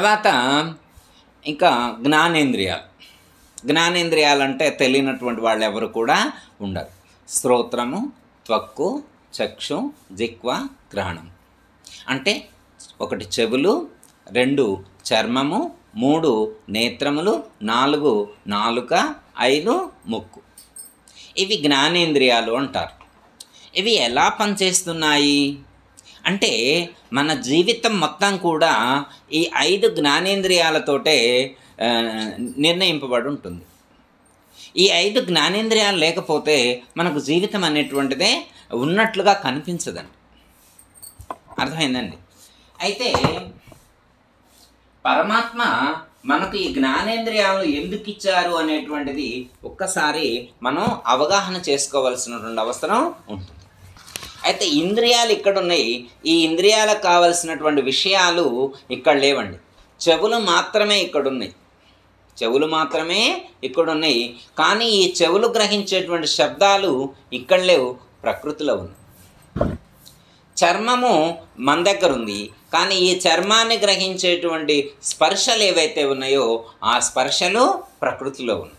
తర్వాత ఇంకా జ్ఞానేంద్రియాలు జ్ఞానేంద్రియాలు అంటే తెలియనటువంటి వాళ్ళు ఎవరు కూడా ఉండరు శ్రోత్రము త్వక్కు చక్షు జిక్వ గ్రహణం అంటే ఒకటి చెవులు రెండు చర్మము మూడు నేత్రములు నాలుగు నాలుక ఐదు ముక్కు ఇవి జ్ఞానేంద్రియాలు అంటారు ఇవి ఎలా పనిచేస్తున్నాయి అంటే మన జీవితం మొత్తం కూడా ఈ ఐదు జ్ఞానేంద్రియాలతోటే ఆ, నిర్ణయింపబడి ఉంటుంది ఈ ఐదు జ్ఞానేంద్రియాలు లేకపోతే మనకు జీవితం అనేటువంటిదే ఉన్నట్లుగా కనిపించదండి అర్థమైందండి అయితే పరమాత్మ మనకు ఈ జ్ఞానేంద్రియాలను ఎందుకు ఇచ్చారు అనేటువంటిది ఒక్కసారి మనం అవగాహన చేసుకోవాల్సినటువంటి అవసరం ఉంటుంది అయితే ఇంద్రియాలు ఇక్కడ ఉన్నాయి ఈ ఇంద్రియాలకు కావలసినటువంటి విషయాలు ఇక్కడ లేవండి చెవులు మాత్రమే ఇక్కడ ఉన్నాయి చెవులు మాత్రమే ఇక్కడ ఉన్నాయి కానీ ఈ చెవులు గ్రహించేటువంటి శబ్దాలు ఇక్కడ లేవు ప్రకృతిలో ఉన్నాయి చర్మము మన దగ్గర ఉంది కానీ ఈ చర్మాన్ని గ్రహించేటువంటి స్పర్శలు ఏవైతే ఉన్నాయో ఆ స్పర్శలు ప్రకృతిలో ఉన్నాయి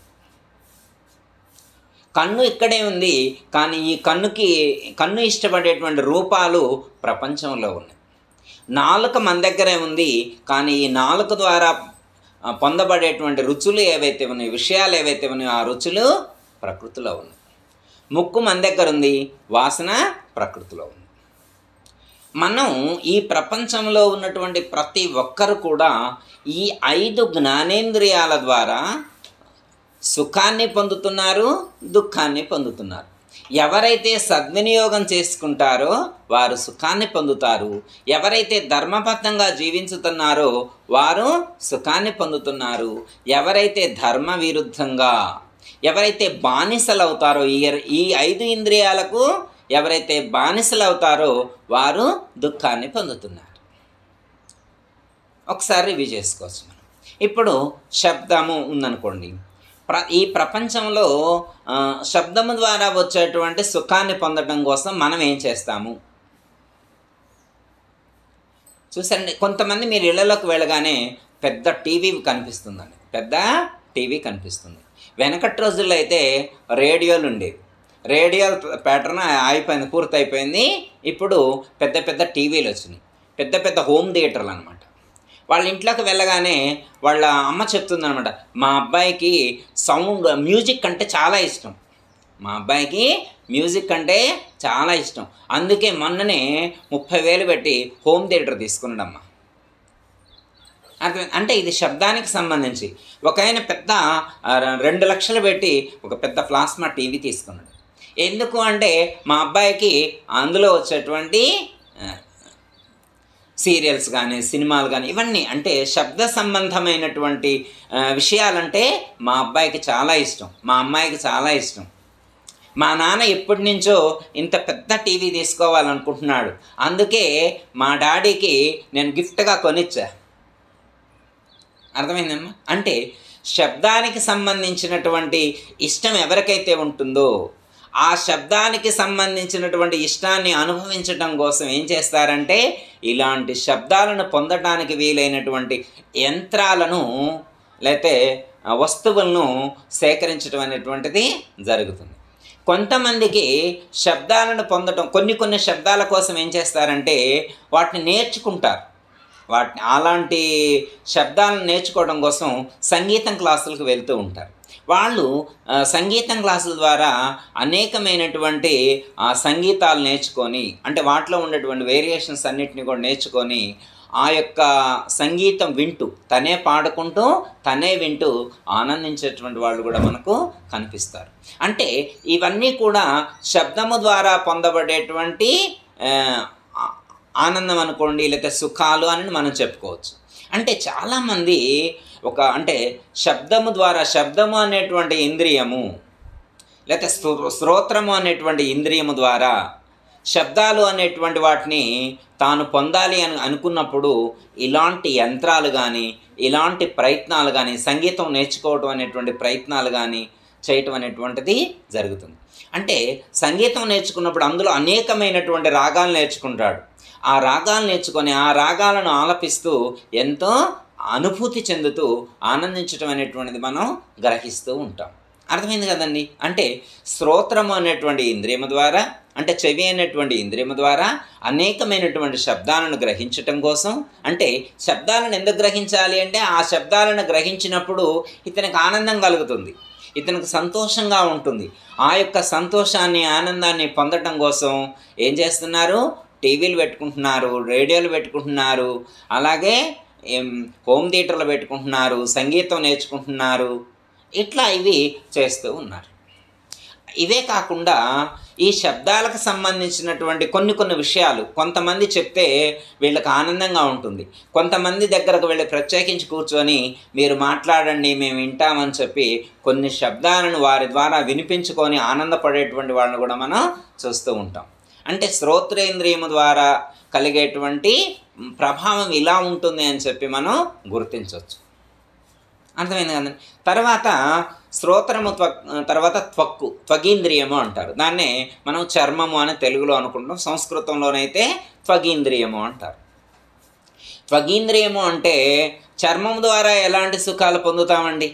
కన్ను ఇక్కడే ఉంది కానీ ఈ కన్నుకి కన్ను ఇష్టపడేటువంటి రూపాలు ప్రపంచంలో ఉన్నాయి నాలుక మన దగ్గరే ఉంది కానీ ఈ నాలుక ద్వారా ఆ, పొందబడేటువంటి రుచులు ఏవైతే ఉన్నాయో విషయాలు ఏవైతే ఉన్నాయో ఆ రుచులు ప్రకృతిలో ఉన్నాయి ముక్కు మన దగ్గర ఉంది వాసన ప్రకృతిలో ఉంది మనం ఈ ప్రపంచంలో ఉన్నటువంటి ప్రతి ఒక్కరు కూడా ఈ ఐదు జ్ఞానేంద్రియాల ద్వారా సుఖాన్ని పొందుతున్నారు దుఃఖాన్ని పొందుతున్నారు ఎవరైతే సద్వినియోగం చేసుకుంటారో వారు సుఖాన్ని పొందుతారు ఎవరైతే ధర్మబద్ధంగా జీవించుతున్నారో వారు సుఖాన్ని పొందుతున్నారు ఎవరైతే ధర్మ విరుద్ధంగా ఎవరైతే బానిసలు అవుతారో ఈ ఈ ఐదు ఇంద్రియాలకు ఎవరైతే బానిసలు అవుతారో వారు దుఃఖాన్ని పొందుతున్నారు ఒకసారి రివ్యూ చేసుకోవచ్చు మనం ఇప్పుడు శబ్దము ఉందనుకోండి ప్ర ఈ ప్రపంచంలో ఆ, శబ్దము ద్వారా వచ్చేటువంటి సుఖాన్ని పొందడం కోసం మనం ఏం చేస్తాము చూసండి కొంతమంది మీరు ఇళ్లలోకి వెళ్ళగానే పెద్ద టీవీ కనిపిస్తుందండి పెద్ద టీవీ కనిపిస్తుంది వెనకటి రోజుల్లో అయితే రేడియోలు ఉండేవి రేడియో ప్యాటర్న్ అయిపోయింది పూర్తి అయిపోయింది ఇప్పుడు పెద్ద పెద్ద టీవీలు వచ్చినాయి పెద్ద పెద్ద హోమ్ థియేటర్లు అనమాట వాళ్ళ ఇంట్లోకి వెళ్ళగానే వాళ్ళ అమ్మ చెప్తుందనమాట మా అబ్బాయికి సౌండ్ మ్యూజిక్ అంటే చాలా ఇష్టం మా అబ్బాయికి మ్యూజిక్ అంటే చాలా ఇష్టం అందుకే మొన్ననే ముప్పై వేలు పెట్టి హోమ్ థియేటర్ తీసుకున్నాడమ్మా అర్థం అంటే ఇది శబ్దానికి సంబంధించి ఒక ఆయన పెద్ద ఆ, రెండు లక్షలు పెట్టి ఒక పెద్ద ప్లాస్మా టీవీ తీసుకున్నాడు ఎందుకు అంటే మా అబ్బాయికి అందులో వచ్చేటువంటి ఆ, సీరియల్స్ కానీ సినిమాలు కానీ ఇవన్నీ అంటే శబ్ద సంబంధమైనటువంటి ఆ, విషయాలంటే మా అబ్బాయికి చాలా ఇష్టం మా అమ్మాయికి చాలా ఇష్టం మా నాన్న ఎప్పటి నుంచో ఇంత పెద్ద టీవీ తీసుకోవాలనుకుంటున్నాడు అందుకే మా డాడీకి నేను గిఫ్ట్గా కొనిచ్చా అర్థమైందమ్మా అంటే శబ్దానికి సంబంధించినటువంటి ఇష్టం ఎవరికైతే ఉంటుందో ఆ శబ్దానికి సంబంధించినటువంటి ఇష్టాన్ని అనుభవించడం కోసం ఏం చేస్తారంటే ఇలాంటి శబ్దాలను పొందడానికి వీలైనటువంటి యంత్రాలను లేతే ఆ, వస్తువులను సేకరించడం అనేటువంటిది జరుగుతుంది కొంతమందికి శబ్దాలను పొందటం కొన్ని కొన్ని శబ్దాల కోసం ఏం చేస్తారంటే వాటిని నేర్చుకుంటారు వాటిని అలాంటి శబ్దాలను నేర్చుకోవడం కోసం సంగీతం క్లాసులకు వెళ్తూ ఉంటారు వాళ్ళు ఆ, సంగీతం క్లాసుల ద్వారా అనేకమైనటువంటి ఆ, సంగీతాలు నేర్చుకొని అంటే వాటిలో ఉన్నటువంటి వేరియేషన్స్ అన్నిటిని కూడా నేర్చుకొని ఆ యొక్క సంగీతం వింటూ తనే పాడుకుంటూ తనే వింటూ ఆనందించేటువంటి వాళ్ళు కూడా మనకు కనిపిస్తారు అంటే ఇవన్నీ కూడా శబ్దము ద్వారా పొందబడేటువంటి ఆ, ఆ- ఆనందం అనుకోండి లేకపోతే సుఖాలు అని మనం చెప్పుకోవచ్చు అంటే చాలామంది ఒక అంటే శబ్దము ద్వారా శబ్దము అనేటువంటి ఇంద్రియము లేకపోతే శ్రో శ్రోత్రము అనేటువంటి ఇంద్రియము ద్వారా శబ్దాలు అనేటువంటి వాటిని తాను పొందాలి అని అనుకున్నప్పుడు ఇలాంటి యంత్రాలు కానీ ఇలాంటి ప్రయత్నాలు కానీ సంగీతం నేర్చుకోవడం అనేటువంటి ప్రయత్నాలు కానీ చేయటం అనేటువంటిది జరుగుతుంది అంటే సంగీతం నేర్చుకున్నప్పుడు అందులో అనేకమైనటువంటి రాగాలు నేర్చుకుంటాడు ఆ రాగాలు నేర్చుకొని ఆ రాగాలను ఆలపిస్తూ ఎంతో అనుభూతి చెందుతూ ఆనందించటం అనేటువంటిది మనం గ్రహిస్తూ ఉంటాం అర్థమైంది కదండి అంటే శ్రోత్రము అనేటువంటి ఇంద్రియము ద్వారా అంటే చెవి అనేటువంటి ఇంద్రియము ద్వారా అనేకమైనటువంటి శబ్దాలను గ్రహించటం కోసం అంటే శబ్దాలను ఎందుకు గ్రహించాలి అంటే ఆ శబ్దాలను గ్రహించినప్పుడు ఇతనికి ఆనందం కలుగుతుంది ఇతనికి సంతోషంగా ఉంటుంది ఆ యొక్క సంతోషాన్ని ఆనందాన్ని పొందటం కోసం ఏం చేస్తున్నారు టీవీలు పెట్టుకుంటున్నారు రేడియోలు పెట్టుకుంటున్నారు అలాగే ఏం, హోమ్ థియేటర్లు పెట్టుకుంటున్నారు సంగీతం నేర్చుకుంటున్నారు ఇట్లా ఇవి చేస్తూ ఉన్నారు ఇవే కాకుండా ఈ శబ్దాలకు సంబంధించినటువంటి కొన్ని కొన్ని విషయాలు కొంతమంది చెప్తే వీళ్ళకి ఆనందంగా ఉంటుంది కొంతమంది దగ్గరకు వెళ్ళి ప్రత్యేకించి కూర్చొని మీరు మాట్లాడండి మేము వింటామని చెప్పి కొన్ని శబ్దాలను వారి ద్వారా వినిపించుకొని ఆనందపడేటువంటి వాళ్ళని కూడా మనం చూస్తూ ఉంటాం అంటే శ్రోత్రేంద్రియము ద్వారా కలిగేటువంటి ప్రభావం ఇలా ఉంటుంది అని చెప్పి మనం గుర్తించవచ్చు అర్థమైంది కదండి తర్వాత శ్రోత్రము త్వ తర్వాత త్వక్కు త్వగీంద్రియము అంటారు దాన్నే మనం చర్మము అని తెలుగులో అనుకుంటాం సంస్కృతంలోనైతే త్వగీంద్రియము అంటారు త్వగీంద్రియము అంటే చర్మం ద్వారా ఎలాంటి సుఖాలు పొందుతామండి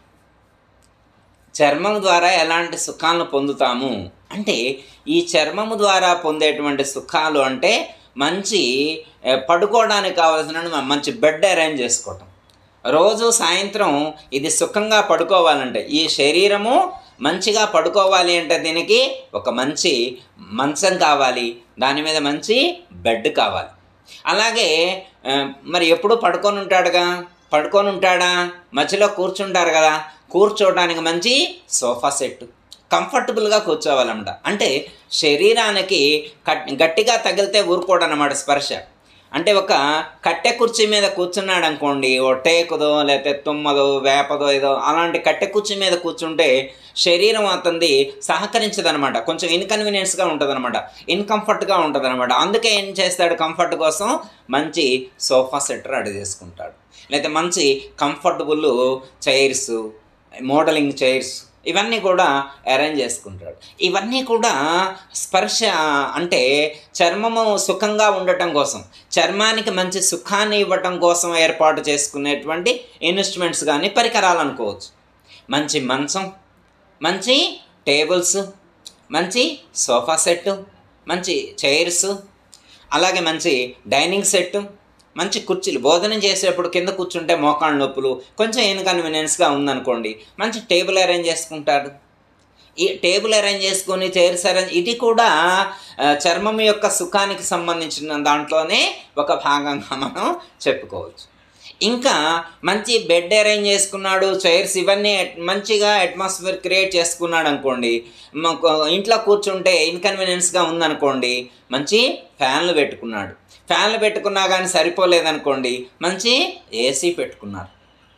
చర్మం ద్వారా ఎలాంటి సుఖాలను పొందుతాము అంటే ఈ చర్మము ద్వారా పొందేటువంటి సుఖాలు అంటే మంచి ఏ, పడుకోవడానికి కావాల్సిన మంచి బెడ్ అరేంజ్ చేసుకోవటం రోజు సాయంత్రం ఇది సుఖంగా పడుకోవాలంటే ఈ శరీరము మంచిగా పడుకోవాలి అంటే దీనికి ఒక మంచి మంచం కావాలి దాని మీద మంచి బెడ్ కావాలి అలాగే ఆ, మరి ఎప్పుడు పడుకొని ఉంటాడుగా పడుకొని ఉంటాడా మధ్యలో కూర్చుంటారు కదా కూర్చోవడానికి మంచి సోఫా సెట్ కంఫర్టబుల్గా కూర్చోవాలన్నమాట అంటే శరీరానికి కట్ గట్టిగా తగిలితే ఊరుకోడనమాట స్పర్శ అంటే ఒక కట్టె కుర్చీ మీద కూర్చున్నాడు అనుకోండి ఓ టేకుదో లేకపోతే తుమ్మదో వేపదో ఏదో అలాంటి కట్టె కుర్చీ మీద కూర్చుంటే శరీరం అతనిది సహకరించదనమాట కొంచెం ఇన్కన్వీనియన్స్గా ఉంటుంది అనమాట ఇన్కంఫర్ట్గా ఉంటుంది అనమాట అందుకే ఏం చేస్తాడు కంఫర్ట్ కోసం మంచి సోఫా సెట్ రెడీ చేసుకుంటాడు లేకపోతే మంచి కంఫర్టబుల్ చైర్స్ మోడలింగ్ చైర్స్ ఇవన్నీ కూడా అరేంజ్ చేసుకుంటాడు ఇవన్నీ కూడా స్పర్శ అంటే చర్మము సుఖంగా ఉండటం కోసం చర్మానికి మంచి సుఖాన్ని ఇవ్వటం కోసం ఏర్పాటు చేసుకునేటువంటి ఇన్స్ట్రుమెంట్స్ కానీ పరికరాలు అనుకోవచ్చు మంచి మంచం మంచి టేబుల్స్ మంచి సోఫా సెట్ మంచి చైర్స్ అలాగే మంచి డైనింగ్ సెట్ మంచి కుర్చీలు భోజనం చేసేటప్పుడు కింద కూర్చుంటే మోకాళ్ళ నొప్పులు కొంచెం ఇన్కన్వీనియన్స్గా ఉందనుకోండి మంచి టేబుల్ అరేంజ్ చేసుకుంటాడు ఈ టేబుల్ అరేంజ్ చేసుకొని చైర్స్ అరేంజ్ ఇది కూడా ఆ, చర్మం యొక్క సుఖానికి సంబంధించిన దాంట్లోనే ఒక భాగంగా మనం చెప్పుకోవచ్చు ఇంకా మంచి బెడ్ అరేంజ్ చేసుకున్నాడు చైర్స్ ఇవన్నీ అట్- మంచిగా అట్మాస్ఫియర్ క్రియేట్ చేసుకున్నాడు అనుకోండి మాకు ఇంట్లో కూర్చుంటే ఇన్కన్వీనియన్స్గా ఉందనుకోండి మంచి ఫ్యాన్లు పెట్టుకున్నాడు ఫ్యాన్లు పెట్టుకున్నా కానీ సరిపోలేదనుకోండి మంచి ఏసీ పెట్టుకున్నారు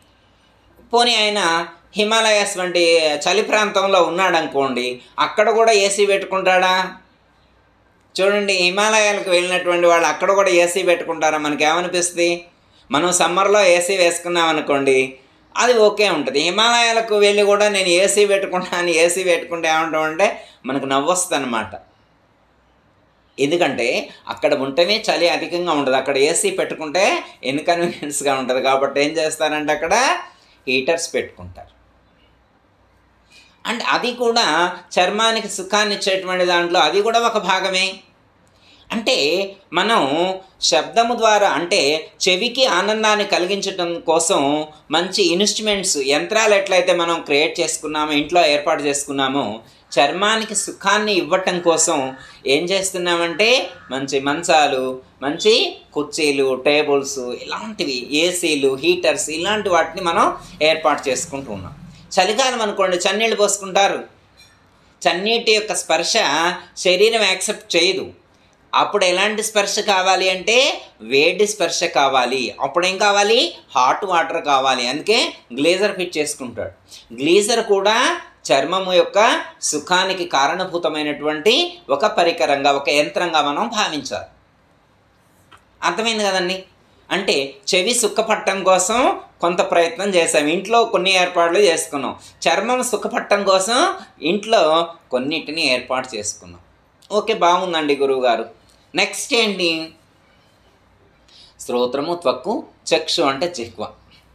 పోనీ ఆయన హిమాలయాస్ వంటి చలి ప్రాంతంలో ఉన్నాడు అనుకోండి అక్కడ కూడా ఏసీ పెట్టుకుంటాడా చూడండి హిమాలయాలకు వెళ్ళినటువంటి వాళ్ళు అక్కడ కూడా ఏసీ పెట్టుకుంటారా మనకి ఏమనిపిస్తుంది మనం సమ్మర్లో ఏసీ వేసుకున్నాం అనుకోండి అది ఓకే ఉంటుంది హిమాలయాలకు వెళ్ళి కూడా నేను ఏసీ పెట్టుకుంటాను ఏసీ పెట్టుకుంటే ఏమంటామంటే మనకు నవ్వొస్తుంది అనమాట ఎందుకంటే అక్కడ ఉంటేనే చలి అధికంగా ఉండదు అక్కడ ఏసీ పెట్టుకుంటే ఇన్కన్వీనియన్స్గా ఉంటుంది కాబట్టి ఏం చేస్తారంటే అక్కడ హీటర్స్ పెట్టుకుంటారు అండ్ అది కూడా చర్మానికి సుఖాన్ని ఇచ్చేటువంటి దాంట్లో అది కూడా ఒక భాగమే అంటే మనం శబ్దము ద్వారా అంటే చెవికి ఆనందాన్ని కలిగించడం కోసం మంచి ఇన్స్ట్రుమెంట్స్ యంత్రాలు ఎట్లయితే మనం క్రియేట్ చేసుకున్నామో ఇంట్లో ఏర్పాటు చేసుకున్నామో చర్మానికి సుఖాన్ని ఇవ్వటం కోసం ఏం చేస్తున్నామంటే మంచి మంచాలు మంచి కుర్చీలు టేబుల్స్ ఇలాంటివి ఏసీలు హీటర్స్ ఇలాంటి వాటిని మనం ఏర్పాటు చేసుకుంటూ ఉన్నాం చలికాలం అనుకోండి చన్నీళ్ళు పోసుకుంటారు చన్నీటి యొక్క స్పర్శ శరీరం యాక్సెప్ట్ చేయదు అప్పుడు ఎలాంటి స్పర్శ కావాలి అంటే వేడి స్పర్శ కావాలి అప్పుడు ఏం కావాలి హాట్ వాటర్ కావాలి అందుకే గ్లేజర్ ఫిట్ చేసుకుంటాడు గ్లీజర్ కూడా చర్మము యొక్క సుఖానికి కారణభూతమైనటువంటి ఒక పరికరంగా ఒక యంత్రంగా మనం భావించాలి అర్థమైంది కదండి అంటే చెవి సుఖపట్టం కోసం కొంత ప్రయత్నం చేసాం ఇంట్లో కొన్ని ఏర్పాట్లు చేసుకున్నాం చర్మం సుఖపట్టం కోసం ఇంట్లో కొన్నిటిని ఏర్పాటు చేసుకున్నాం ఓకే బాగుందండి గురువుగారు నెక్స్ట్ ఏంటి శ్రోత్రము త్వక్కు చక్షు అంటే జిహ్వ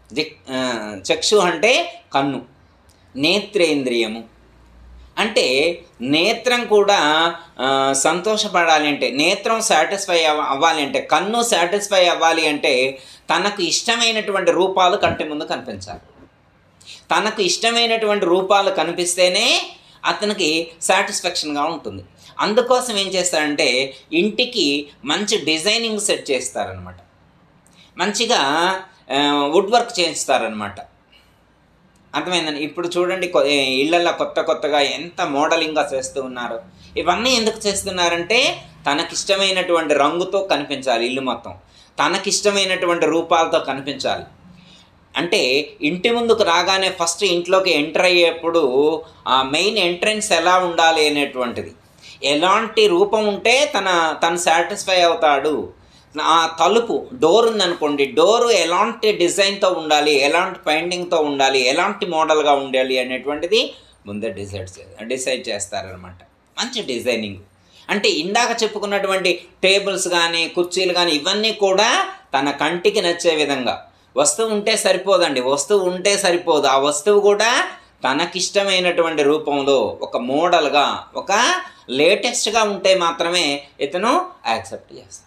జిక్ ఆ, చక్షు అంటే కన్ను నేత్రేంద్రియము అంటే నేత్రం కూడా ఆ, సంతోషపడాలి అంటే నేత్రం సాటిస్ఫై అవ్వ అవ్వాలి అంటే కన్ను సాటిస్ఫై అవ్వాలి అంటే తనకు ఇష్టమైనటువంటి రూపాలు కంటి ముందు కనిపించాలి తనకు ఇష్టమైనటువంటి రూపాలు కనిపిస్తేనే అతనికి సాటిస్ఫాక్షన్గా ఉంటుంది అందుకోసం ఏం చేస్తారంటే ఇంటికి మంచి డిజైనింగ్ సెట్ చేస్తారనమాట మంచిగా వుడ్ వర్క్ చేయిస్తారనమాట అర్థమైందండి ఇప్పుడు చూడండి కొ- ఏ, ఇళ్ళల్లో కొత్త కొత్తగా ఎంత మోడలింగ్గా చేస్తూ ఉన్నారు ఇవన్నీ ఎందుకు చేస్తున్నారంటే తనకిష్టమైనటువంటి రంగుతో కనిపించాలి ఇల్లు మొత్తం తనకిష్టమైనటువంటి రూపాలతో కనిపించాలి అంటే ఇంటి ముందుకు రాగానే ఫస్ట్ ఇంట్లోకి ఎంటర్ అయ్యేప్పుడు ఆ మెయిన్ ఎంట్రన్స్ ఎలా ఉండాలి అనేటువంటిది ఎలాంటి రూపం ఉంటే తన తను సాటిస్ఫై అవుతాడు ఆ తలుపు డోర్ ఉందనుకోండి డోరు ఎలాంటి డిజైన్తో ఉండాలి ఎలాంటి పెయింటింగ్తో ఉండాలి ఎలాంటి మోడల్గా ఉండాలి అనేటువంటిది ముందే డిసైడ్ చే డిసైడ్ చేస్తారనమాట మంచి డిజైనింగ్ అంటే ఇందాక చెప్పుకున్నటువంటి టేబుల్స్ కానీ కుర్చీలు కానీ ఇవన్నీ కూడా తన కంటికి నచ్చే విధంగా వస్తువు ఉంటే సరిపోదండి వస్తువు ఉంటే సరిపోదు ఆ వస్తువు కూడా తనకిష్టమైనటువంటి రూపంలో ఒక మోడల్గా ఒక లేటెస్ట్గా ఉంటే మాత్రమే ఇతను యాక్సెప్ట్ చేస్తాడు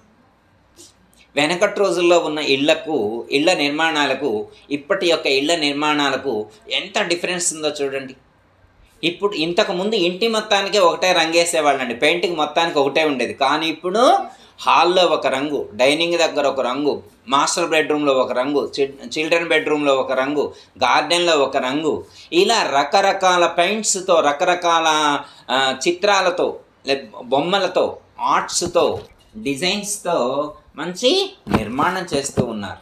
వెనకటి రోజుల్లో ఉన్న ఇళ్లకు ఇళ్ల నిర్మాణాలకు ఇప్పటి యొక్క ఇళ్ల నిర్మాణాలకు ఎంత డిఫరెన్స్ ఉందో చూడండి ఇప్పుడు ఇంతకు ముందు ఇంటి మొత్తానికి ఒకటే రంగేసేవాళ్ళండి పెయింటింగ్ మొత్తానికి ఒకటే ఉండేది కానీ ఇప్పుడు హాల్లో ఒక రంగు డైనింగ్ దగ్గర ఒక రంగు మాస్టర్ బెడ్రూమ్లో ఒక రంగు చి- చిల్డ్రన్ బెడ్రూమ్లో ఒక రంగు గార్డెన్లో ఒక రంగు ఇలా రకరకాల పెయింట్స్తో రకరకాల ఆ, చిత్రాలతో లే- బొమ్మలతో ఆర్ట్స్తో డిజైన్స్తో మంచి నిర్మాణం చేస్తూ ఉన్నారు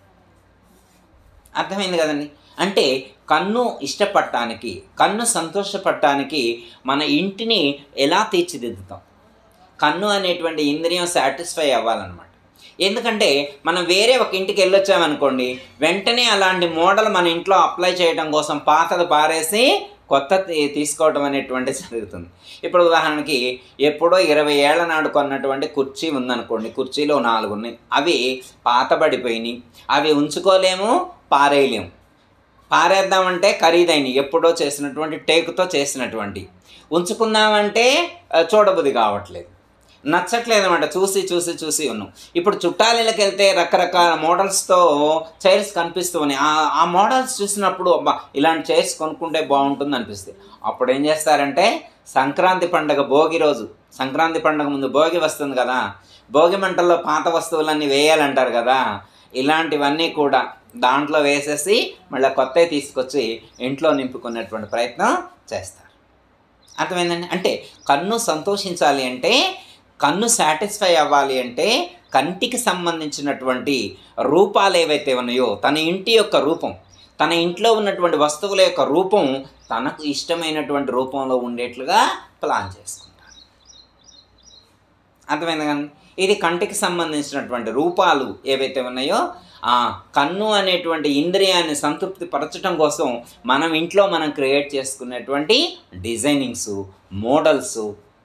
అర్థమైంది కదండి అంటే కన్ను ఇష్టపడటానికి కన్ను సంతోషపడటానికి మన ఇంటిని ఎలా తీర్చిదిద్దుతాం కన్ను అనేటువంటి ఇంద్రియం సాటిస్ఫై అవ్వాలన్నమాట ఎందుకంటే మనం వేరే ఒక ఇంటికి వెళ్ళొచ్చామనుకోండి వెంటనే అలాంటి మోడల్ మన ఇంట్లో అప్లై చేయడం కోసం పాతది పారేసి కొత్త తీ- తీసుకోవడం అనేటువంటిది జరుగుతుంది ఇప్పుడు ఉదాహరణకి ఎప్పుడో ఇరవై ఏళ్ల నాడు కొన్నటువంటి కుర్చీ ఉందనుకోండి కుర్చీలో నాలుగు ఉన్నాయి అవి పాతబడిపోయినాయి అవి ఉంచుకోలేము పారేయలేము పారేద్దామంటే ఖరీదైనవి ఎప్పుడో చేసినటువంటి టేకుతో చేసినటువంటి ఉంచుకుందామంటే ఆ, చూడబుద్ధి కావట్లేదు నచ్చట్లేదు అనమాట చూసి చూసి చూసి ఉన్నాం ఇప్పుడు చుట్టాలకి వెళ్తే రకరకాల మోడల్స్తో చైర్స్ కనిపిస్తూ ఉన్నాయి ఆ- ఆ మోడల్స్ చూసినప్పుడు అబ్బా ఇలాంటి చైర్స్ కొనుక్కుంటే బాగుంటుంది అనిపిస్తుంది అప్పుడు ఏం చేస్తారంటే సంక్రాంతి పండగ భోగి రోజు సంక్రాంతి పండగ ముందు భోగి వస్తుంది కదా భోగి మంటల్లో పాత వస్తువులన్నీ వేయాలంటారు కదా ఇలాంటివన్నీ కూడా దాంట్లో వేసేసి మళ్ళీ కొత్తవి తీసుకొచ్చి ఇంట్లో నింపుకునేటువంటి ప్రయత్నం చేస్తారు అర్థమైందండి అంటే కన్ను సంతోషించాలి అంటే కన్ను సాటిస్ఫై అవ్వాలి అంటే కంటికి సంబంధించినటువంటి రూపాలు ఏవైతే ఉన్నాయో తన ఇంటి యొక్క రూపం తన ఇంట్లో ఉన్నటువంటి వస్తువుల యొక్క రూపం తనకు ఇష్టమైనటువంటి రూపంలో ఉండేట్లుగా ప్లాన్ చేసుకుంటారు అర్థమైంది కానీ ఇది కంటికి సంబంధించినటువంటి రూపాలు ఏవైతే ఉన్నాయో ఆ కన్ను అనేటువంటి ఇంద్రియాన్ని సంతృప్తి పరచడం కోసం మనం ఇంట్లో మనం క్రియేట్ చేసుకునేటువంటి డిజైనింగ్స్ మోడల్స్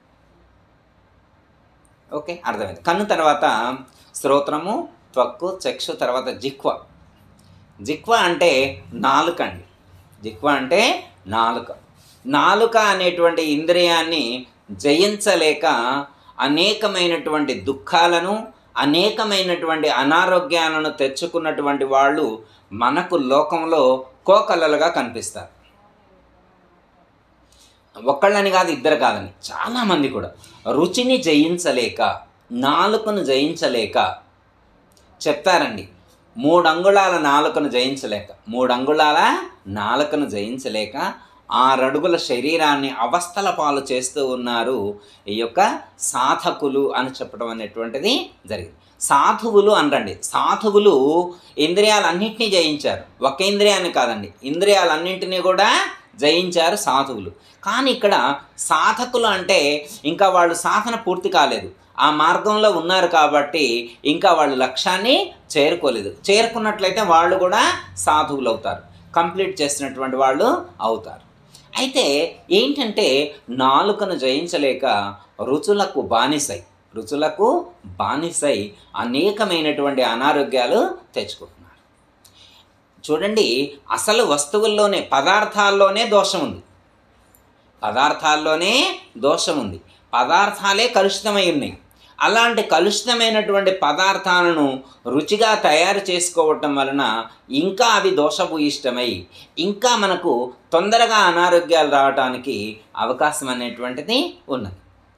ఓకే అర్థమైంది కన్ను తర్వాత శ్రోత్రము త్వక్కు చక్షు తర్వాత జిక్వ జిక్వ అంటే నాలుక అండి జిక్వ అంటే నాలుక నాలుక అనేటువంటి ఇంద్రియాన్ని జయించలేక అనేకమైనటువంటి దుఃఖాలను అనేకమైనటువంటి అనారోగ్యాలను తెచ్చుకున్నటువంటి వాళ్ళు మనకు లోకంలో కోకలలుగా కనిపిస్తారు ఒక్కళ్ళని కాదు ఇద్దరు కాదని చాలామంది కూడా రుచిని జయించలేక నాలుకను జయించలేక చెప్తారండి మూడు అంగుళాల నాలుకను జయించలేక మూడు అంగుళాల నాలుకను జయించలేక ఆరడుగుల శరీరాన్ని అవస్థల పాలు చేస్తూ ఉన్నారు ఈ యొక్క సాధకులు అని చెప్పడం అనేటువంటిది జరిగింది సాధువులు అనరండి సాధువులు ఇంద్రియాలన్నింటినీ జయించారు ఒక ఇంద్రియాన్ని కాదండి ఇంద్రియాలన్నింటినీ కూడా జయించారు సాధువులు కానీ ఇక్కడ సాధకులు అంటే ఇంకా వాళ్ళు సాధన పూర్తి కాలేదు ఆ మార్గంలో ఉన్నారు కాబట్టి ఇంకా వాళ్ళు లక్ష్యాన్ని చేరుకోలేదు చేరుకున్నట్లయితే వాళ్ళు కూడా సాధువులు అవుతారు కంప్లీట్ చేసినటువంటి వాళ్ళు అవుతారు అయితే ఏంటంటే నాలుకను జయించలేక రుచులకు బానిసై రుచులకు బానిసై అనేకమైనటువంటి అనారోగ్యాలు తెచ్చుకుంటున్నారు చూడండి అసలు వస్తువుల్లోనే పదార్థాల్లోనే దోషం ఉంది పదార్థాల్లోనే దోషం ఉంది పదార్థాలే కలుషితమై ఉన్నాయి అలాంటి కలుషితమైనటువంటి పదార్థాలను రుచిగా తయారు చేసుకోవటం వలన ఇంకా అవి దోషభూయిష్టమై ఇంకా మనకు తొందరగా అనారోగ్యాలు రావడానికి అవకాశం అనేటువంటిది ఉన్నది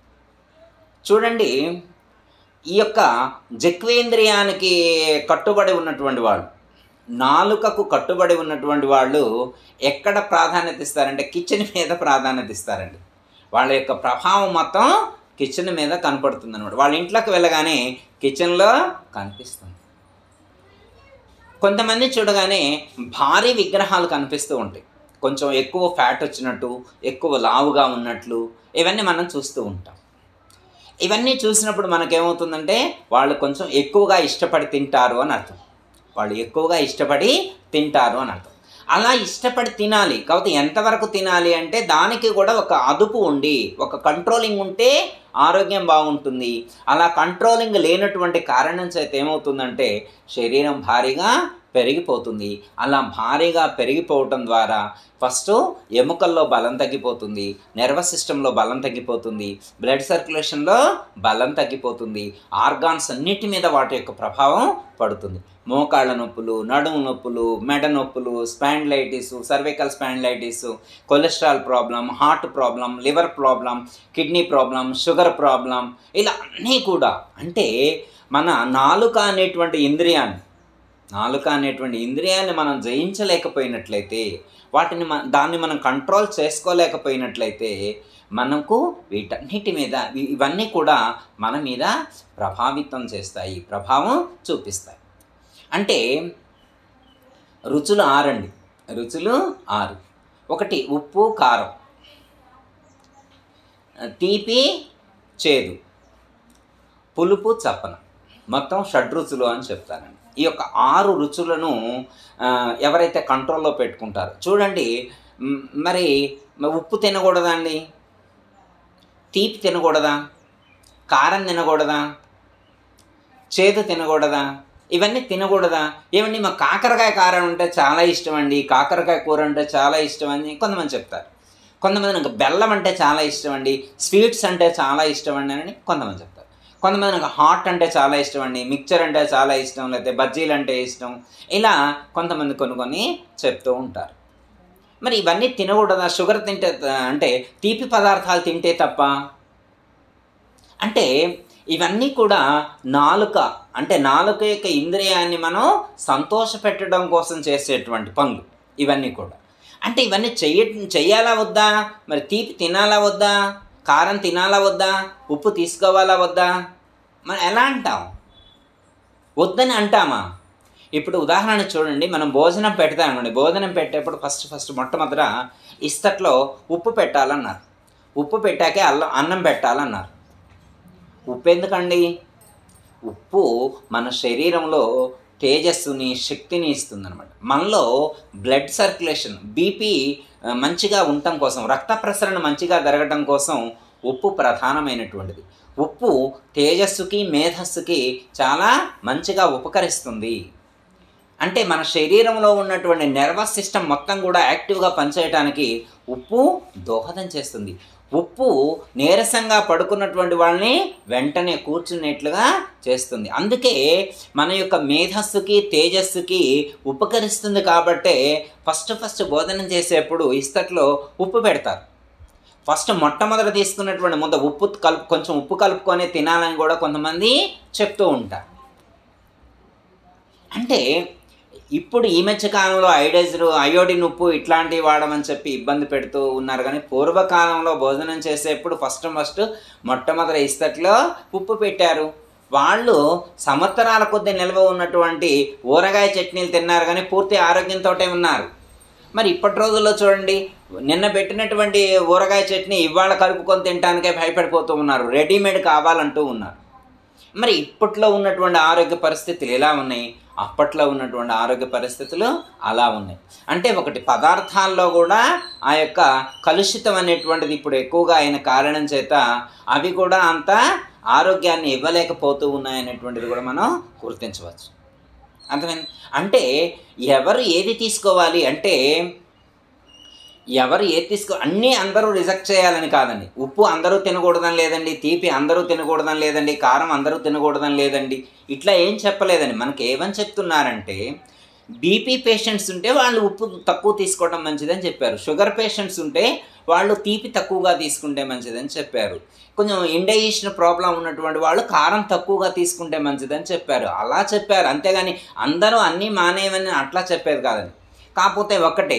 చూడండి ఈ యొక్క జక్వేంద్రియానికి కట్టుబడి ఉన్నటువంటి వాళ్ళు నాలుకకు కట్టుబడి ఉన్నటువంటి వాళ్ళు ఎక్కడ ప్రాధాన్యత ఇస్తారంటే కిచెన్ మీద ప్రాధాన్యత ఇస్తారండి వాళ్ళ యొక్క ప్రభావం మొత్తం కిచెన్ మీద కనపడుతుంది అనమాట వాళ్ళ ఇంట్లోకి వెళ్ళగానే కిచెన్లో కనిపిస్తుంది కొంతమంది చూడగానే భారీ విగ్రహాలు కనిపిస్తూ ఉంటాయి కొంచెం ఎక్కువ ఫ్యాట్ వచ్చినట్టు ఎక్కువ లావుగా ఉన్నట్లు ఇవన్నీ మనం చూస్తూ ఉంటాం ఇవన్నీ చూసినప్పుడు మనకేమవుతుందంటే వాళ్ళు కొంచెం ఎక్కువగా ఇష్టపడి తింటారు అని అర్థం వాళ్ళు ఎక్కువగా ఇష్టపడి తింటారు అని అర్థం అలా ఇష్టపడి తినాలి కాకపోతే ఎంతవరకు తినాలి అంటే దానికి కూడా ఒక అదుపు ఉండి ఒక కంట్రోలింగ్ ఉంటే ఆరోగ్యం బాగుంటుంది అలా కంట్రోలింగ్ లేనటువంటి కారణం చేత ఏమవుతుందంటే శరీరం భారీగా పెరిగిపోతుంది అలా భారీగా పెరిగిపోవటం ద్వారా ఫస్ట్ ఎముకల్లో బలం తగ్గిపోతుంది నర్వస్ సిస్టంలో బలం తగ్గిపోతుంది బ్లడ్ సర్క్యులేషన్లో బలం తగ్గిపోతుంది ఆర్గాన్స్ అన్నిటి మీద వాటి యొక్క ప్రభావం పడుతుంది మోకాళ్ళ నొప్పులు నడుము నొప్పులు మెడ నొప్పులు spondylitis cervical spondylitis cholesterol problem heart problem liver problem kidney problem sugar problem ఇలా అన్నీ కూడా అంటే మన నాలుక అనేటువంటి ఇంద్రియాన్ని నాలుక అనేటువంటి ఇంద్రియాన్ని మనం జయించలేకపోయినట్లయితే వాటిని మన దాన్ని మనం కంట్రోల్ చేసుకోలేకపోయినట్లయితే మనకు వీటన్నిటి మీద ఇ- ఇవన్నీ కూడా మన మీద ప్రభావితం చేస్తాయి ప్రభావం చూపిస్తాయి అంటే రుచులు ఆరండి రుచులు ఆరు ఒకటి ఉప్పు కారం తీపి చేదు పులుపు చప్పన మొత్తం షడ్రుచులు అని చెప్తానండి ఈ యొక్క ఆరు రుచులను ఆ, ఎవరైతే కంట్రోల్లో పెట్టుకుంటారో చూడండి మ్, మరి మ- ఉప్పు తినకూడదా అండి తీపి తినకూడదా కారం తినకూడదా చేదు తినకూడదా ఇవన్నీ తినకూడదా ఏమండి మా కాకరకాయ కారం అంటే చాలా ఇష్టం అండి కాకరకాయ కూర అంటే చాలా ఇష్టం అని కొంతమంది చెప్తారు కొంతమంది నాకు బెల్లం అంటే చాలా ఇష్టం అండి స్వీట్స్ అంటే చాలా ఇష్టం అండి అని కొంతమంది చెప్తారు కొంతమంది నాకు హాట్ అంటే చాలా ఇష్టం అండి మిక్చర్ అంటే చాలా ఇష్టం లేకపోతే బజ్జీలు అంటే ఇష్టం ఇలా కొంతమంది కొన్ని కొన్ని చెప్తూ ఉంటారు మరి ఇవన్నీ తినకూడదా షుగర్ తింటే అంటే తీపి పదార్థాలు తింటే తప్ప అంటే ఇవన్నీ కూడా నాలుక అంటే నాలుక యొక్క ఇంద్రియాన్ని మనం సంతోష పెట్టడం కోసం చేసేటువంటి పనులు ఇవన్నీ కూడా అంటే ఇవన్నీ చెయ్య చెయ్యాలా వద్దా మరి తీపి తినాలా వద్దా కారం తినాలా వద్దా ఉప్పు తీసుకోవాలా వద్దా మనం ఎలా అంటాం వద్దని అంటామా ఇప్పుడు ఉదాహరణ చూడండి మనం భోజనం పెడతామండి భోజనం పెట్టేప్పుడు ఫస్ట్ ఫస్ట్ మొట్టమొదట ఇస్తట్లో ఉప్పు పెట్టాలన్నారు ఉప్పు పెట్టాకే అల్లం అన్నం పెట్టాలన్నారు ఉప్పు ఎందుకండి ఉప్పు మన శరీరంలో తేజస్సుని శక్తిని ఇస్తుంది అనమాట మనలో బ్లడ్ సర్క్యులేషన్ బీపీ మంచిగా ఉండటం కోసం రక్త ప్రసరణ మంచిగా జరగటం కోసం ఉప్పు ప్రధానమైనటువంటిది ఉప్పు తేజస్సుకి మేధస్సుకి చాలా మంచిగా ఉపకరిస్తుంది అంటే మన శరీరంలో ఉన్నటువంటి నర్వస్ సిస్టమ్ మొత్తం కూడా యాక్టివ్గా పనిచేయడానికి ఉప్పు దోహదం చేస్తుంది ఉప్పు నీరసంగా పడుకున్నటువంటి వాళ్ళని వెంటనే కూర్చునేట్లుగా చేస్తుంది అందుకే మన యొక్క మేధస్సుకి తేజస్సుకి ఉపకరిస్తుంది కాబట్టే ఫస్ట్ ఫస్ట్ భోజనం చేసేప్పుడు ఇస్తట్లో ఉప్పు పెడతారు ఫస్ట్ మొట్టమొదట తీసుకున్నటువంటి ముద్ద ఉప్పు కలుపు కొంచెం ఉప్పు కలుపుకొని తినాలని కూడా కొంతమంది చెప్తూ ఉంటారు అంటే ఇప్పుడు ఈ మధ్య కాలంలో ఐడైజర్ అయోడిన్ ఉప్పు ఇట్లాంటివి వాడమని చెప్పి ఇబ్బంది పెడుతూ ఉన్నారు కానీ పూర్వకాలంలో భోజనం చేసేప్పుడు ఫస్ట్ ఫస్ట్ మొట్టమొదటి ఇస్తట్లో ఉప్పు పెట్టారు వాళ్ళు సంవత్సరాల కొద్ది నిల్వ ఉన్నటువంటి ఊరగాయ చట్నీలు తిన్నారు కానీ పూర్తి ఆరోగ్యంతో ఉన్నారు మరి ఇప్పటి రోజుల్లో చూడండి నిన్న పెట్టినటువంటి ఊరగాయ చట్నీ ఇవాళ కలుపుకొని తినడానికే భయపడిపోతూ ఉన్నారు రెడీమేడ్ కావాలంటూ ఉన్నారు మరి ఇప్పట్లో ఉన్నటువంటి ఆరోగ్య పరిస్థితులు ఎలా ఉన్నాయి అప్పట్లో ఉన్నటువంటి ఆరోగ్య పరిస్థితులు అలా ఉన్నాయి అంటే ఒకటి పదార్థాల్లో కూడా ఆ యొక్క కలుషితం అనేటువంటిది ఇప్పుడు ఎక్కువగా అయిన కారణం చేత అవి కూడా అంత ఆరోగ్యాన్ని ఇవ్వలేకపోతూ ఉన్నాయనేటువంటిది కూడా మనం గుర్తించవచ్చు అర్థమైంది అంటే ఎవరు ఏది తీసుకోవాలి అంటే ఎవరు ఏది తీసుకో అన్నీ అందరూ రిజెక్ట్ చేయాలని కాదండి ఉప్పు అందరూ తినకూడదని లేదండి తీపి అందరూ తినకూడదని లేదండి కారం అందరూ తినకూడదని లేదండి ఇట్లా ఏం చెప్పలేదండి మనకి ఏమని చెప్తున్నారంటే బీపీ పేషెంట్స్ ఉంటే వాళ్ళు ఉప్పు తక్కువ తీసుకోవడం మంచిదని చెప్పారు షుగర్ పేషెంట్స్ ఉంటే వాళ్ళు తీపి తక్కువగా తీసుకుంటే మంచిదని చెప్పారు కొంచెం ఇండైజెషన్ ప్రాబ్లం ఉన్నటువంటి వాళ్ళు కారం తక్కువగా తీసుకుంటే మంచిదని చెప్పారు అలా చెప్పారు అంతేగాని అందరూ అన్నీ మానేయమని అట్లా చెప్పేది కాదండి కాకపోతే ఒక్కటే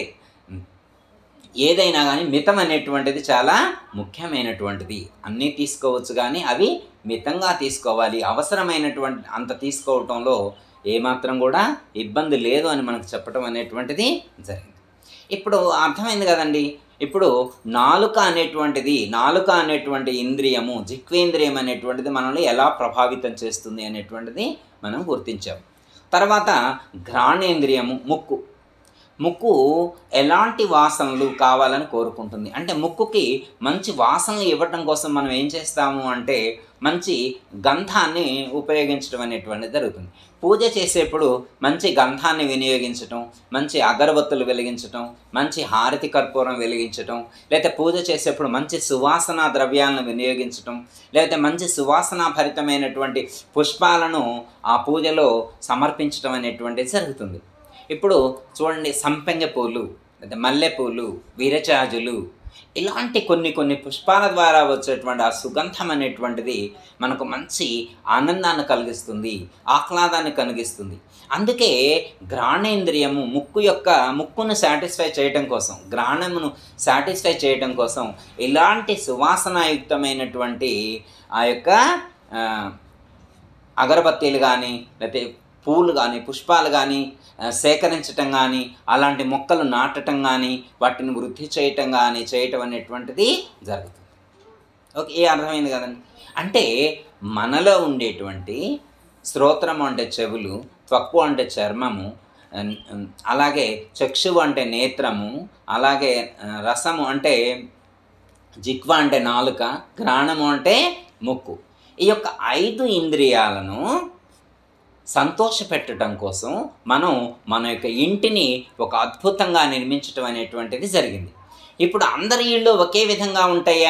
ఏదైనా కానీ మితం అనేటువంటిది చాలా ముఖ్యమైనటువంటిది అన్నీ తీసుకోవచ్చు కానీ అవి మితంగా తీసుకోవాలి అవసరమైనటువంటి అంత తీసుకోవటంలో ఏమాత్రం కూడా ఇబ్బంది లేదు అని మనకు చెప్పడం అనేటువంటిది జరిగింది ఇప్పుడు అర్థమైంది కదండి ఇప్పుడు నాలుక అనేటువంటిది నాలుక అనేటువంటి ఇంద్రియము జిక్వేంద్రియం అనేటువంటిది మనల్ని ఎలా ప్రభావితం చేస్తుంది అనేటువంటిది మనం గుర్తించాం తర్వాత ఘ్రాణేంద్రియము ముక్కు ముక్కు ఎలాంటి వాసనలు కావాలని కోరుకుంటుంది అంటే ముక్కుకి మంచి వాసనలు ఇవ్వటం కోసం మనం ఏం చేస్తాము అంటే మంచి గంధాన్ని ఉపయోగించడం అనేటువంటిది జరుగుతుంది పూజ చేసేప్పుడు మంచి గంధాన్ని వినియోగించటం మంచి అగరబత్తులు వెలిగించటం మంచి హారతి కర్పూరం వెలిగించటం లేకపోతే పూజ చేసేప్పుడు మంచి సువాసన ద్రవ్యాలను వినియోగించటం లేకపోతే మంచి సువాసన భరితమైనటువంటి పుష్పాలను ఆ పూజలో సమర్పించటం అనేటువంటిది జరుగుతుంది ఇప్పుడు చూడండి సంపెంగ పూలు లేదా మల్లెపూలు విరచాజులు ఇలాంటి కొన్ని కొన్ని పుష్పాల ద్వారా వచ్చేటువంటి ఆ సుగంధం అనేటువంటిది మనకు మంచి ఆనందాన్ని కలిగిస్తుంది ఆహ్లాదాన్ని కలిగిస్తుంది అందుకే గ్రాణేంద్రియము ముక్కు యొక్క ముక్కును సాటిస్ఫై చేయటం కోసం గ్రాణమును సాటిస్ఫై చేయటం కోసం ఇలాంటి సువాసనాయుక్తమైనటువంటి ఆ యొక్క ఆ, అగరబత్తీలు కానీ లేకపోతే పూలు కానీ పుష్పాలు కానీ ఆ, సేకరించటం కానీ అలాంటి మొక్కలు నాటటం కానీ వాటిని వృద్ధి చేయటం కానీ చేయటం అనేటువంటిది జరుగుతుంది ఓకే ఏ అర్థమైంది కదండి అంటే మనలో ఉండేటువంటి శ్రోత్రము అంటే చెవులు త్వక్కు అంటే చర్మము అన్- అన్- అలాగే చక్షువు అంటే నేత్రము అలాగే ఆ, రసము అంటే జిక్వ అంటే నాలుక గ్రాణము అంటే ముక్కు ఈ యొక్క ఐదు ఇంద్రియాలను సంతోషపెట్టడం కోసం మనం మన యొక్క ఇంటిని ఒక అద్భుతంగా నిర్మించటం అనేటువంటిది జరిగింది ఇప్పుడు అందరి ఇళ్ళు ఒకే విధంగా ఉంటాయా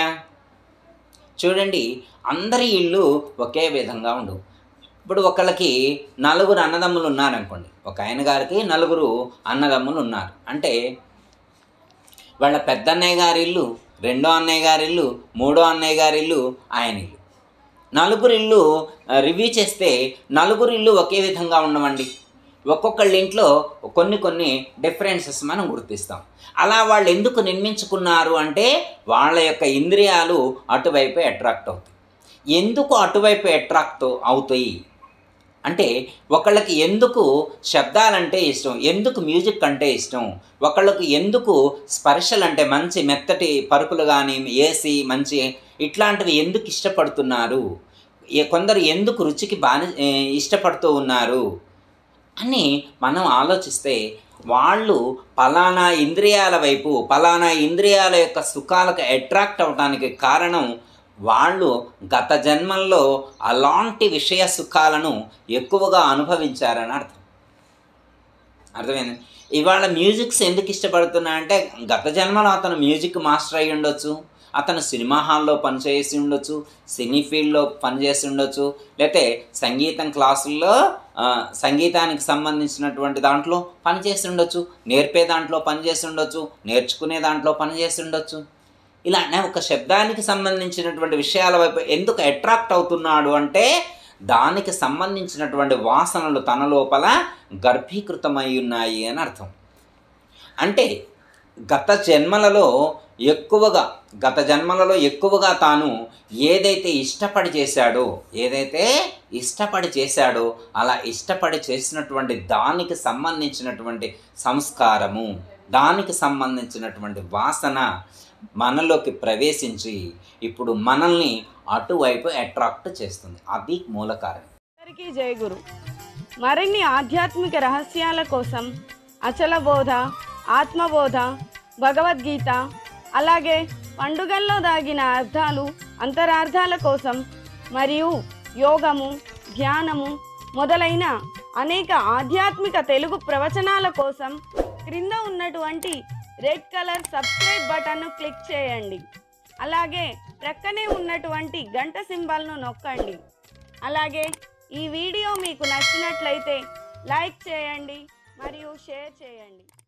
చూడండి అందరి ఇళ్ళు ఒకే విధంగా ఉండవు ఇప్పుడు ఒకళ్ళకి నలుగురు అన్నదమ్ములు ఉన్నారనుకోండి ఒక ఆయన గారికి నలుగురు అన్నదమ్ములు ఉన్నారు అంటే వాళ్ళ పెద్ద అన్నయ్య గారి ఇల్లు రెండో అన్నయ్య గారి ఇల్లు మూడో అన్నయ్య గారి ఇల్లు ఆయన ఇల్లు నలుగురు ఇల్లు రివ్యూ చేస్తే నలుగురు ఇల్లు ఒకే విధంగా ఉండవండి ఒక్కొక్కళ్ళ ఇంట్లో కొన్ని కొన్ని డిఫరెన్సెస్ మనం గుర్తిస్తాం అలా వాళ్ళు ఎందుకు నిర్మించుకున్నారు అంటే వాళ్ళ యొక్క ఇంద్రియాలు అటువైపు అట్రాక్ట్ అవుతాయి ఎందుకు అటువైపు అట్రాక్ట్ అవుతాయి అంటే ఒకళ్ళకి ఎందుకు శబ్దాలంటే ఇష్టం ఎందుకు మ్యూజిక్ అంటే ఇష్టం ఒకళ్ళకి ఎందుకు స్పర్శలు అంటే మంచి మెత్తటి పరుపులు కానీ ఏసీ మంచి ఇట్లాంటివి ఎందుకు ఇష్టపడుతున్నారు ఏ- కొందరు ఎందుకు రుచికి బాగా ఇష్టపడుతూ ఉన్నారు అని మనం ఆలోచిస్తే వాళ్ళు పలానా ఇంద్రియాల వైపు పలానా ఇంద్రియాల యొక్క సుఖాలకు అట్రాక్ట్ అవడానికి కారణం వాళ్ళు గత జన్మల్లో అలాంటి విషయ సుఖాలను ఎక్కువగా అనుభవించారని అర్థం అర్థమైంది ఇవాళ మ్యూజిక్స్ ఎందుకు ఇష్టపడుతున్నా అంటే గత జన్మలో అతను మ్యూజిక్ మాస్టర్ అయి ఉండొచ్చు అతను సినిమా హాల్లో పనిచేసి ఉండొచ్చు సినీ ఫీల్డ్లో పనిచేసి ఉండొచ్చు లేకపోతే సంగీతం క్లాసుల్లో ఆ, సంగీతానికి సంబంధించినటువంటి దాంట్లో పనిచేసి ఉండొచ్చు నేర్పే దాంట్లో పనిచేసి ఉండొచ్చు నేర్చుకునే దాంట్లో పనిచేసి ఉండొచ్చు ఇలానే ఒక శబ్దానికి సంబంధించినటువంటి విషయాల వైపు ఎందుకు అట్రాక్ట్ అవుతున్నాడు అంటే దానికి సంబంధించినటువంటి వాసనలు తన లోపల గర్భీకృతమై ఉన్నాయి అని అర్థం అంటే గత జన్మలలో ఎక్కువగా గత జన్మలలో ఎక్కువగా తాను ఏదైతే ఇష్టపడి చేశాడో ఏదైతే ఇష్టపడి చేశాడో అలా ఇష్టపడి చేసినటువంటి దానికి సంబంధించినటువంటి సంస్కారము దానికి సంబంధించినటువంటి వాసన మనలోకి ప్రవేశించి ఇప్పుడు మనల్ని అటువైపు అట్రాక్ట్ చేస్తుంది అది మూల కారణం అందరికీ జయ గురు మరిన్ని ఆధ్యాత్మిక రహస్యాల కోసం అచల బోధ ఆత్మబోధ భగవద్గీత అలాగే పండుగల్లో దాగిన అర్థాలు అంతరార్థాల కోసం మరియు యోగము ధ్యానము మొదలైన అనేక ఆధ్యాత్మిక తెలుగు ప్రవచనాల కోసం క్రింద ఉన్నటువంటి రెడ్ కలర్ సబ్స్క్రైబ్ బటన్ను క్లిక్ చేయండి అలాగే ప్రక్కనే ఉన్నటువంటి గంట సింబల్ను నొక్కండి అలాగే ఈ వీడియో మీకు నచ్చినట్లయితే లైక్ చేయండి మరియు షేర్ చేయండి